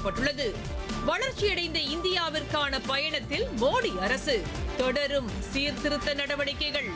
அறிவிக்கப்பட்டுள்ளது வளர்ச்சியடைந்த இந்தியாவிற்கான பயணத்தில் மோடி அரசு தொடரும் சீர்திருத்த நடவடிக்கைகள்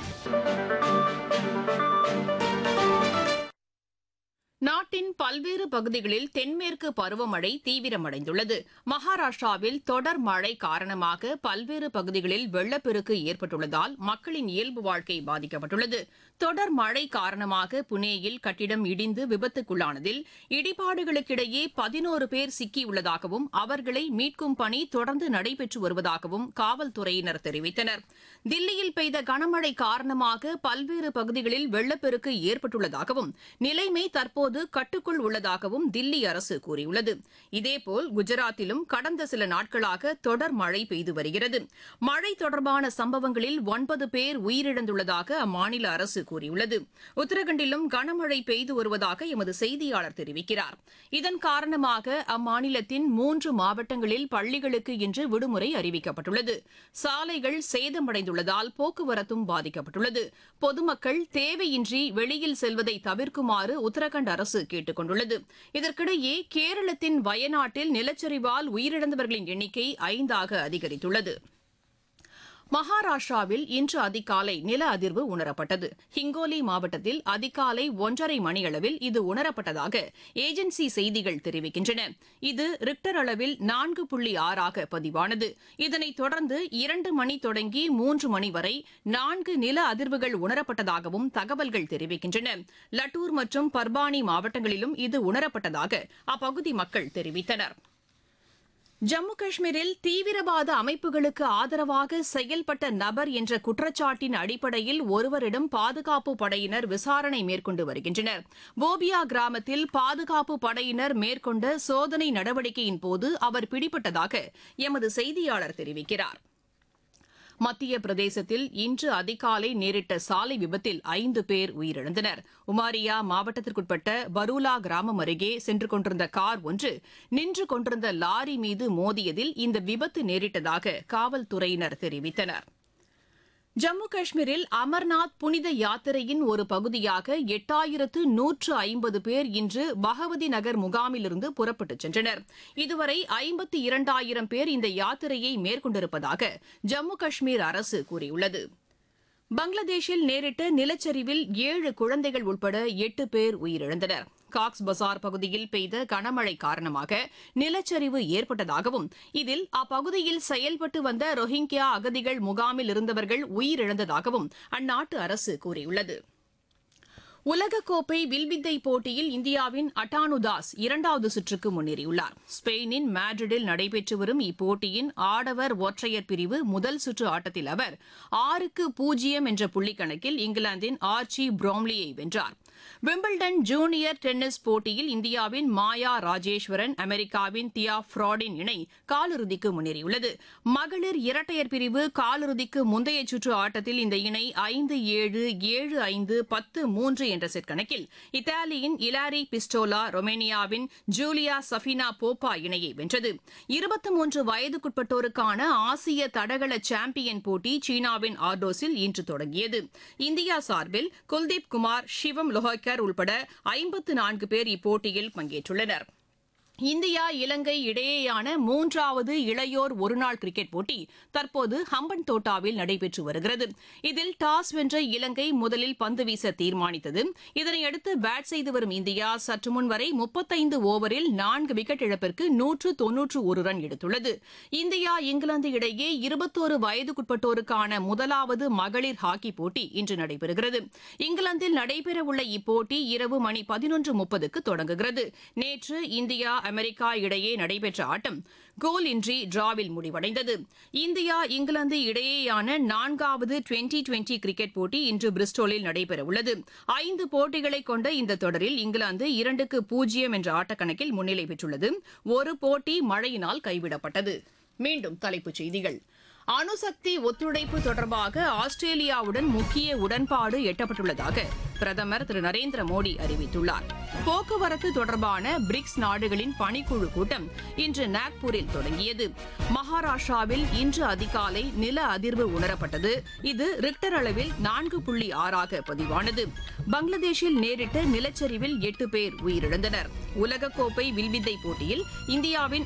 நாட்டின் பல்வேறு பகுதிகளில் தென்மேற்கு பருவமழை தீவிரமடைந்துள்ளது மகாராஷ்டிராவில் தொடர் மழை காரணமாக பல்வேறு பகுதிகளில் வெள்ளப்பெருக்கு ஏற்பட்டுள்ளதால் மக்களின் இயல்பு வாழ்க்கை பாதிக்கப்பட்டுள்ளது தொடர் மழை காரணமாக புனேயில் கட்டிடம் இடிந்து விபத்துக்குள்ளானதில் இடிபாடுகளுக்கிடையே பதினோரு பேர் சிக்கியுள்ளதாகவும் அவர்களை மீட்கும் பணி தொடர்ந்து நடைபெற்று வருவதாகவும் காவல்துறையினர் தெரிவித்தனர் தில்லியில் பெய்த கனமழை காரணமாக பல்வேறு பகுதிகளில் வெள்ளப்பெருக்கு ஏற்பட்டுள்ளதாகவும் நிலைமை தற்போது கட்டுக்குள் உள்ளதாகவும் தில்லி அரசு கூறியுள்ளது இதேபோல் குஜராத்திலும் கடந்த சில நாட்களாக தொடர் மழை பெய்து வருகிறது மழை தொடர்பான சம்பவங்களில் ஒன்பது பேர் உயிரிழந்துள்ளதாக அம்மாநில அரசு கூறியுள்ளது உத்தரகண்டிலும் கனமழை பெய்து வருவதாக எமது செய்தியாளர் தெரிவிக்கிறார் இதன் காரணமாக அம்மாநிலத்தின் மூன்று மாவட்டங்களில் பள்ளிகளுக்கு இன்று விடுமுறை அறிவிக்கப்பட்டுள்ளது சாலைகள் சேதமடைந்துள்ளதால் போக்குவரத்தும் பாதிக்கப்பட்டுள்ளது பொதுமக்கள் தேவையின்றி வெளியில் செல்வதை தவிர்க்குமாறு உத்தரகண்ட் அரசு கேட்டுக் கொண்டுள்ளது இதற்கிடையே கேரளத்தின் வயநாட்டில் நிலச்சரிவால் உயிரிழந்தவர்களின் எண்ணிக்கை ஐந்தாக அதிகரித்துள்ளது மகாராஷ்டிராவில் இன்று அதிகாலை நில அதிர்வு உணரப்பட்டது ஹிங்கோலி மாவட்டத்தில் அதிகாலை ஒன்றரை மணியளவில் இது உணரப்பட்டதாக ஏஜென்சி செய்திகள் தெரிவிக்கின்றன இது ரிக்டர் அளவில் நான்கு புள்ளி ஆறாக பதிவானது இதனைத் தொடர்ந்து இரண்டு மணி தொடங்கி மூன்று மணி வரை நான்கு நில அதிர்வுகள் உணரப்பட்டதாகவும் தகவல்கள் தெரிவிக்கின்றன லட்டூர் மற்றும் பர்பானி மாவட்டங்களிலும் இது உணரப்பட்டதாக அப்பகுதி மக்கள் தெரிவித்தனா் ஜம்மு காஷ்மீரில் தீவிரவாத அமைப்புகளுக்கு ஆதரவாக செயல்பட்ட நபர் என்ற குற்றச்சாட்டின் அடிப்படையில் ஒருவரிடம் பாதுகாப்பு படையினர் விசாரணை மேற்கொண்டு வருகின்றனர் போபியா கிராமத்தில் பாதுகாப்பு படையினர் மேற்கொண்ட சோதனை நடவடிக்கையின் போது அவர் பிடிபட்டதாக எமது செய்தியாளர் தெரிவிக்கிறார் மத்திய பிரதேசத்தில் இன்று அதிகாலை நேரிட்ட சாலை விபத்தில் ஐந்து பேர் உயிரிழந்தனர் உமாரியா மாவட்டத்திற்குட்பட்ட பரூலா கிராமம் அருகே சென்று கொண்டிருந்த கார் ஒன்று நின்று கொண்டிருந்த லாரி மீது மோதியதில் இந்த விபத்து நேரிட்டதாக காவல்துறையினர் தெரிவித்தனா் ஜம்மு காஷ்மீரில் அமர்நாத் புனித யாத்திரையின் ஒரு பகுதியாக எட்டாயிரத்து நூற்று ஐம்பது பேர் இன்று பகவதி நகர் முகாமிலிருந்து புறப்பட்டுச் சென்றனர் இதுவரை ஐம்பத்தி இரண்டாயிரம் பேர் இந்த யாத்திரையை மேற்கொண்டிருப்பதாக ஜம்மு காஷ்மீர் அரசு கூறியுள்ளது பங்களாதேஷில் நேரிட்ட நிலச்சரிவில் ஏழு குழந்தைகள் உட்பட எட்டு பேர் உயிரிழந்தனர் காக்ஸ் பசார் பகுதியில் பெய்த கனமழை காரணமாக நிலச்சரிவு ஏற்பட்டதாகவும் இதில் அப்பகுதியில் செயல்பட்டு வந்த ரோஹிங்கியா அகதிகள் முகாமில் இருந்தவர்கள் உயிரிழந்ததாகவும் அந்நாட்டு அரசு கூறியுள்ளது உலகக்கோப்பை வில்வித்தை போட்டியில் இந்தியாவின் அட்டானு தாஸ் இரண்டாவது சுற்றுக்கு முன்னேறியுள்ளார் ஸ்பெயினின் மேட்ரிடில் நடைபெற்று வரும் இப்போட்டியின் ஆடவர் ஒற்றையர் பிரிவு முதல் சுற்று ஆட்டத்தில் அவர் ஆறுக்கு பூஜ்ஜியம் என்ற புள்ளிக்கணக்கில் இங்கிலாந்தின் ஆர்ச்சி ப்ரோம்லியை வென்றார் விம்பிள்டன் ஜூனியர் டென்னிஸ் போட்டியில் இந்தியாவின் மாயா ராஜேஸ்வரன் அமெரிக்காவின் தியா ஃப்ராடின் இணை காலிறுதிக்கு முன்னேறியுள்ளது மகளிர் இரட்டையர் பிரிவு காலிறுதிக்கு முந்தைய சுற்று ஆட்டத்தில் இந்த இணை ஐந்து ஏழு ஏழு ஐந்து பத்து மூன்று என்ற செட் கணக்கில் இத்தாலியின் இலாரி பிஸ்டோலா ரொமேனியாவின் ஜூலியா சஃபினா போப்பா இணையை வென்றது இருபத்தி மூன்று வயதுக்குட்பட்டோருக்கான ஆசிய தடகள சாம்பியன் போட்டி சீனாவின் ஆர்டோஸில் இன்று தொடங்கியது இந்தியா சார்பில் குல்தீப் குமார் சிவம் லோஹக்கர் உள்பட ஐம்பத்து நான்கு பேர் இப்போட்டியில் பங்கேற்றுள்ளனர் இந்தியா இலங்கை இடையேயான மூன்றாவது இளையோர் ஒருநாள் கிரிக்கெட் போட்டி தற்போது ஹம்பன் தோட்டாவில் நடைபெற்று வருகிறது இதில் டாஸ் வென்ற இலங்கை முதலில் பந்து வீச தீர்மானித்தது இதனையடுத்து பேட் செய்து வரும் இந்தியா சற்று முன் வரை முப்பத்தைந்து ஓவரில் நான்கு விக்கெட் இழப்பிற்கு நூற்று தொன்னூற்று ஒரு ரன் எடுத்துள்ளது இந்தியா இங்கிலாந்து இடையே இருபத்தோரு வயதுக்குட்பட்டோருக்கான முதலாவது மகளிர் ஹாக்கி போட்டி இன்று நடைபெறுகிறது இங்கிலாந்தில் நடைபெறவுள்ள இப்போட்டி இரவு மணி பதினொன்று முப்பதுக்கு தொடங்குகிறது நேற்று இந்தியா அமெரிக்கா இடையே நடைபெற்ற ஆட்டம் கோல் இன்றி டிராவில் முடிவடைந்தது இந்தியா இங்கிலாந்து இடையேயான நான்காவது டுவெண்டி டுவெண்டி கிரிக்கெட் போட்டி இன்று பிரிஸ்டோலில் நடைபெறவுள்ளது ஐந்து போட்டிகளை கொண்ட இந்த தொடரில் இங்கிலாந்து இரண்டுக்கு பூஜ்ஜியம் என்ற ஆட்டக்கணக்கில் முன்னிலை பெற்றுள்ளது ஒரு போட்டி மழையினால் கைவிடப்பட்டது மீண்டும் தலைப்புச் செய்திகள் அணுசக்தி ஒத்துழைப்பு தொடர்பாக ஆஸ்திரேலியாவுடன் முக்கிய உடன்பாடு எட்டப்பட்டுள்ளதாக பிரதமர் திரு நரேந்திர மோடி அறிவித்துள்ளார் போக்குவரத்து தொடர்பான பிரிக்ஸ் நாடுகளின் பணிக்குழு கூட்டம் இன்று நாக்பூரில் தொடங்கியது மகாராஷ்டிராவில் இன்று அதிகாலை நில அதிர்வு உணரப்பட்டது இது ரிக்டர் அளவில் நான்கு புள்ளி ஆறாக பதிவானது பங்களாதேஷில் நேரிட்ட நிலச்சரிவில் எட்டு பேர் உயிரிழந்தனர் உலகக்கோப்பை வில்வித்தை போட்டியில் இந்தியாவின்